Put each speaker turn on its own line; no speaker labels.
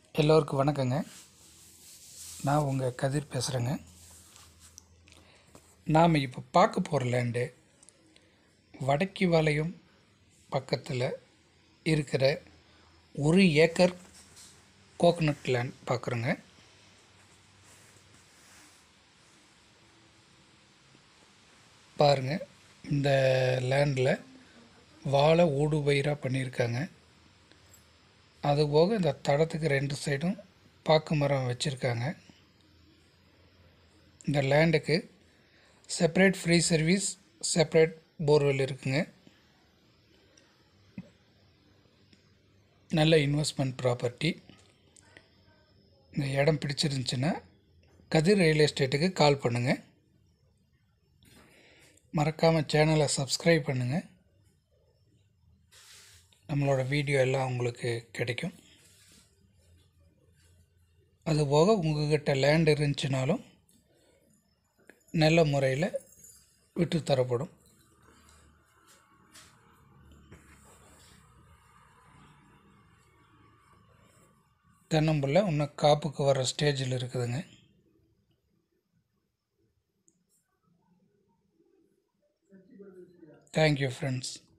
எல்லோருக்கும் வணக்கங்க நான் உங்கள் கதிர் பேசுகிறேங்க நாம் இப்போ பார்க்க போகிற லேண்டு வடக்கி வளையம் பக்கத்தில் இருக்கிற ஒரு ஏக்கர் கோகனட் லேண்ட் பார்க்குறோங்க பாருங்கள் இந்த லேண்டில் வாழை ஊடு பயிராக பண்ணியிருக்காங்க அதுபோக இந்த தடத்துக்கு ரெண்டு சைடும் பாக்கு மரம் வச்சுருக்காங்க இந்த லேண்டுக்கு separate free service separate borewell இருக்குங்க நல்ல இன்வெஸ்ட்மெண்ட் ப்ராப்பர்ட்டி இந்த இடம் பிடிச்சிருந்துச்சுன்னா கதிர் ரியல் எஸ்டேட்டுக்கு கால் பண்ணுங்கள் மறக்காமல் சேனலை சப்ஸ்கிரைப் பண்ணுங்கள் நம்மளோட வீடியோ எல்லாம் உங்களுக்கு கிடைக்கும் அதுபோக உங்கள்கிட்ட லேண்ட் இருந்துச்சுனாலும் நல்ல முறையில் விட்டு தரப்படும் தென்னம்புள்ள இன்னும் காப்புக்கு வர ஸ்டேஜில் இருக்குதுங்க தேங்க்யூ ஃப்ரெண்ட்ஸ்